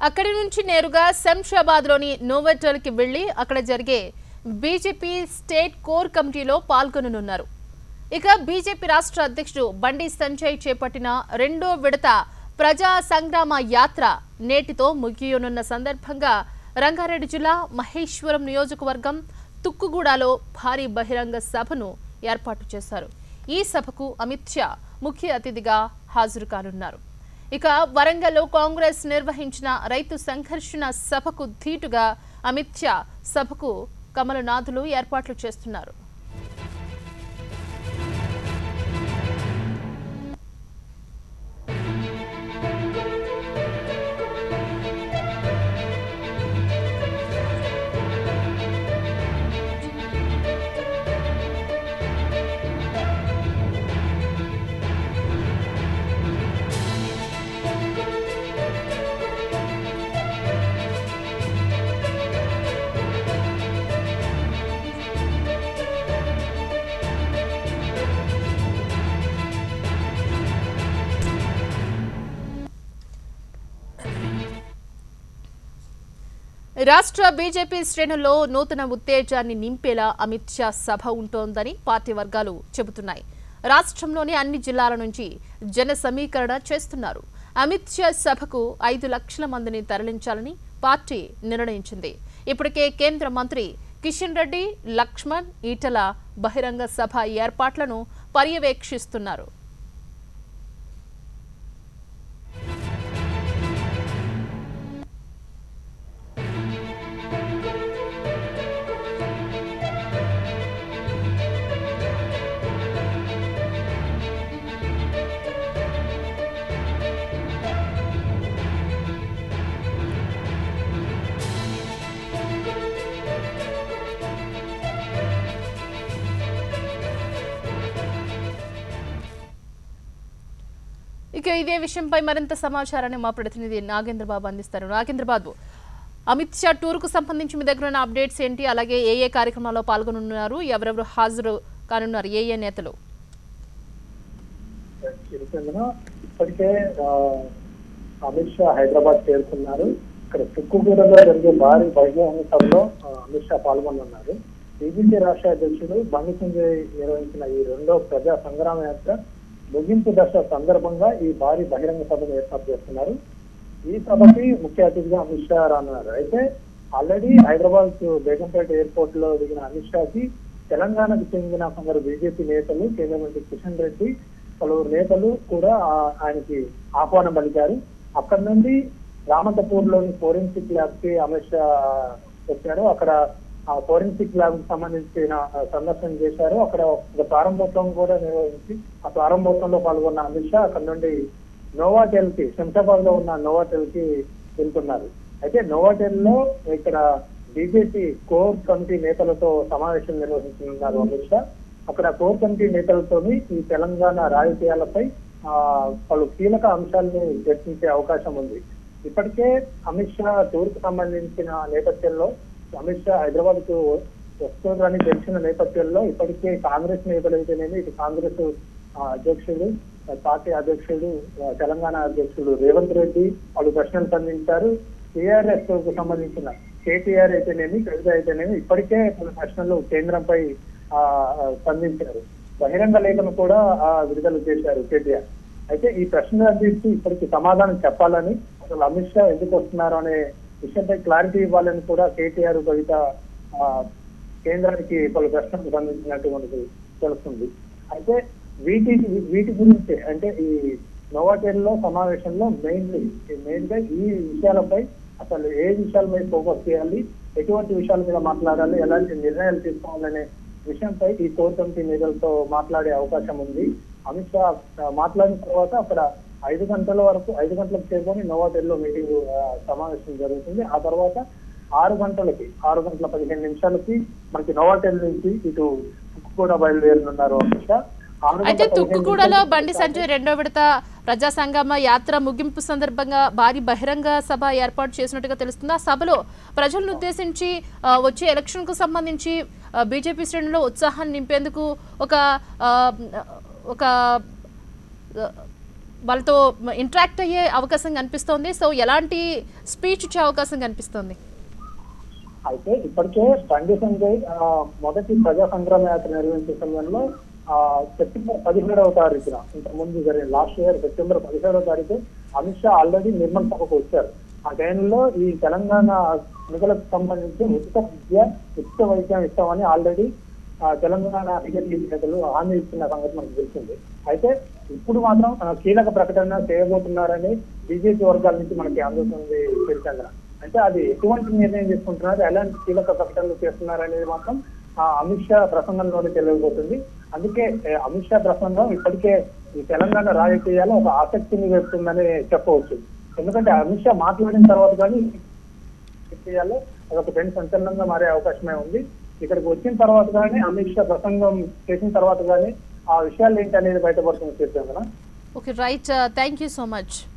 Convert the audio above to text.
అక్కడి నుంచి నేరుగా శంషాబాద్లోని నోవెటల్కి వెళ్లి అక్కడ జరిగే బీజేపీ స్టేట్ కోర్ కమిటీలో పాల్గొననున్నారు ఇక బీజేపీ రాష్ట్ర అధ్యక్షుడు బండి సంజయ్ చేపట్టిన రెండో విడత ప్రజా సంగ్రామ యాత్ర నేటితో ముగియనున్న సందర్భంగా రంగారెడ్డి జిల్లా మహేశ్వరం నియోజకవర్గం తుక్కుగూడలో భారీ బహిరంగ సభను ఏర్పాటు చేశారు ఈ సభకు అమిత్ షా ముఖ్య అతిథిగా హాజరు కానున్నారు ఇక వరంగల్లో కాంగ్రెస్ నిర్వహించిన రైతు సంఘర్షణ సభకు ధీటుగా అమిత్ షా సభకు కమలనాథులు ఏర్పాట్లు చేస్తున్నారు రాష్ట్ర బీజేపీ శ్రేణుల్లో నూతన ఉత్తేజాన్ని నింపేలా అమిత్ షా సభ ఉంటోందని పార్టీ వర్గాలు చెబుతున్నాయి రాష్ట్రంలోని అన్ని జిల్లాల నుంచి జన సమీకరణ చేస్తున్నారు అమిత్ షా సభకు ఐదు లక్షల మందిని తరలించాలని పార్టీ నిర్ణయించింది ఇప్పటికే కేంద్ర మంత్రి కిషన్ రెడ్డి లక్ష్మణ్ ఈటల బహిరంగ సభ ఏర్పాట్లను పర్యవేక్షిస్తున్నారు ఇక ఇదే విషయంపై మరింత సమాచారాన్ని మా ప్రతినిధి నాగేంద్ర బాబు అందిస్తారు నాగేంద్ర బాబు అమిత్ షా టూర్కు సంబంధించి మీ దగ్గర ఉన్న అప్డేట్స్ ఏంటి అలాగే ఏ ఏ కార్యక్రమాల్లో పాల్గొనున్నారు ఎవరెవరు హాజరు కానున్నారు ఏ ఏ నేతలు చిరుచంద్ర ఇప్పటికే ఆ, అమిత్ షా హైదరాబాద్ చేరుకున్నారు ఇక్కడ తుక్కుగూడలో జరిగే భారీ బహిరంగ సభలో ఆ, అమిత్ షా పాల్గొనున్నారు బీజేపీ రాష్ట్ర అధ్యక్షుడు బండి సంజయ్ నిర్వహించిన ఈ రెండో ప్రజా సంగ్రామ యాత్ర ముగింపు దశ సందర్భంగా ఈ భారీ బహిరంగ సభను ఏర్పాటు చేస్తున్నారు ఈ సభకి ముఖ్య అతిథిగా అమిత్ షా రానున్నారు అయితే ఆల్రెడీ హైదరాబాద్ కు బేగంపేట ఎయిర్పోర్ట్ లో దిగిన అమిత్ షాకి తెలంగాణకు చెందిన కొందరు బీజేపీ నేతలు కేంద్ర మంత్రి కిషన్ రెడ్డి పలువురు నేతలు కూడా ఆ- ఆయనకి ఆహ్వానం పలికారు అక్కడ నుండి రామంతపూర్ లోని ఫోరెన్సిక్ ల్యాబ్ కి అమిత్ షా వచ్చారు అక్కడ ఆ ఫోరెన్సిక్ ల్యాబ్ కి సంబంధించిన ఆ, సందర్శన చేశారు అక్కడ ఒక ప్రారంభోత్సవం కూడా నిర్వహించి ఆ ప్రారంభోత్సవంలో పాల్గొన్న అమిత్ షా అక్కడ నుండి నోవాటెల్ కి శంషాబాద్ లో ఉన్న నోవాటెల్ కి వెళ్తున్నారు అయితే నోవాటెల్ లో ఇక్కడ బీజేపీ కోర్ కమిటీ నేతలతో సమావేశం నిర్వహించనున్నారు అమిత్ షా అక్కడ కోర్ కమిటీ నేతలతోని ఈ తెలంగాణ రాజకీయాలపై ఆ, పలు కీలక అంశాలను చర్చించే అవకాశం ఉంది ఇప్పటికే అమిత్ షా టూర్ కు సంబంధించిన నేపథ్యంలో అమిత్ షా హైదరాబాద్ కు వస్తుందని తెలిసిన నేపథ్యంలో ఇప్పటికే కాంగ్రెస్ నేతలు అయితేనేమి ఇటు కాంగ్రెస్ ఆ, అధ్యక్షుడు ఆ, పార్టీ అధ్యక్షుడు ఆ, తెలంగాణ అధ్యక్షుడు రేవంత్ రెడ్డి వాళ్ళు ప్రశ్నలు సంధించారు టీఆర్ఎస్ కు సంబంధించిన కేటీఆర్ అయితేనేమి కవిత అయితేనేమి ఇప్పటికే పలు ప్రశ్నలు కేంద్రంపై ఆ, ఆ, స్పందించారు బహిరంగ లేఖను కూడా ఆ, విడుదల చేశారు కేటీఆర్ అయితే ఈ ప్రశ్న అందిస్తూ ఇప్పటికి సమాధానం చెప్పాలని అసలు అమిత్ షా ఎందుకు వస్తున్నారు అనే విషయంపై క్లారిటీ ఇవ్వాలని కూడా కేటీఆర్ కవిత ఆ, కేంద్రానికి పలు ప్రశ్నలు సంధించినట్టు మనకు తెలుస్తుంది అయితే వీటి వీటి గురించి అంటే ఈ నోవాటెల్ లో సమావేశంలో మెయిన్లీ మెయిన్ గా ఈ విషయాలపై అసలు ఏ విషయాలపై ఫోకస్ చేయాలి ఎటువంటి విషయాల మీద మాట్లాడాలి ఎలాంటి నిర్ణయాలు తీసుకోవాలనే విషయంపై ఈ కోర్ కమిటీ నేతలతో మాట్లాడే అవకాశం ఉంది అమిత్ షా ఆ, మాట్లాడిన తర్వాత అక్కడ ఐదు గంటల వరకు ఐదు గంటలకు చేరుకొని నోవాటెల్ లో మీటింగ్ ఆ, సమావేశం జరుగుతుంది ఆ తర్వాత ఆరు గంటలకి ఆరు గంటల పదిహేను నిమిషాలకి మనకి నోవాటెల్ నుంచి ఇటు కూడా బయలుదేరనున్నారు అమిత్ షా ఆరు గంటల అయితే పదిహేను తుక్కుగూడలో నిమిషాలకి బండి సంజయ్ రెండో విడత ప్రజా సంగమ యాత్ర ముగింపు సందర్భంగా భారీ బహిరంగ సభ ఏర్పాటు చేసినట్టుగా తెలుస్తుంది ఆ సభలో ప్రజలను ఉద్దేశించి ఆ, వచ్చే ఎలక్షన్ కు సంబంధించి ఆ, బీజేపీ శ్రేణుల్లో ఉత్సాహాన్ని నింపేందుకు ఒక ఆ, ఒక ఆ, వాళ్ళతో ఇంటరాక్ట్ అయ్యే అవకాశం కనిపిస్తోంది సో ఎలాంటి స్పీచ్ ఇచ్చే అవకాశం కనిపిస్తోంది అయితే ఇప్పటికే బండి సంజయ్ ఆ, మొదటి ప్రజా సంగ్రామ యాత్ర నిర్వహించే సమయంలో ఆ, సెప్టెంబర్ పదిహేడవ తారీఖున ఇంతకుముందు జరిగిన లాస్ట్ ఇయర్ సెప్టెంబర్ పదిహేడవ తారీఖు అమిత్ షా ఆల్రెడీ నిర్మల్ సభకు వచ్చారు ఆ టైంలో ఈ తెలంగాణ ఎన్నికలకు సంబంధించి ఉచిత విద్య ఉచిత వైద్యం ఇస్తామని ఆల్రెడీ ఆ, తెలంగాణ బీజేపీ నేతలు హామీ ఇచ్చిన సంగతి మనకు తెలిసింది అయితే ఇప్పుడు మాత్రం ఆ, కీలక ప్రకటన చేయబోతున్నారని బీజేపీ వర్గాల నుంచి మనకి అందుతుంది తెలిసిందా అంటే అది ఎటువంటి నిర్ణయం తీసుకుంటున్నారు ఎలాంటి కీలక ప్రకటనలు చేస్తున్నారు అనేది మాత్రం ఆ, అమిత్ షా ప్రసంగంలోనే తెలియబోతుంది అందుకే ఏ, అమిత్ షా ప్రసంగం ఇప్పటికే ఈ తెలంగాణ రాజకీయాల్లో ఒక ఆసక్తిని వేస్తుందని చెప్పవచ్చు ఎందుకంటే అమిత్ షా మాట్లాడిన తర్వాత కానీ రాజకీయాల్లో అదొక పెను సంచలనంగా మారే అవకాశమే ఉంది ఇక్కడికి వచ్చిన తర్వాత కానీ అమిత్ షా ప్రసంగం చేసిన తర్వాత కానీ ఆ విషయాలు ఏంటి అనేది బయటపడుతుంది చెప్పాం కదా okay right thank you so much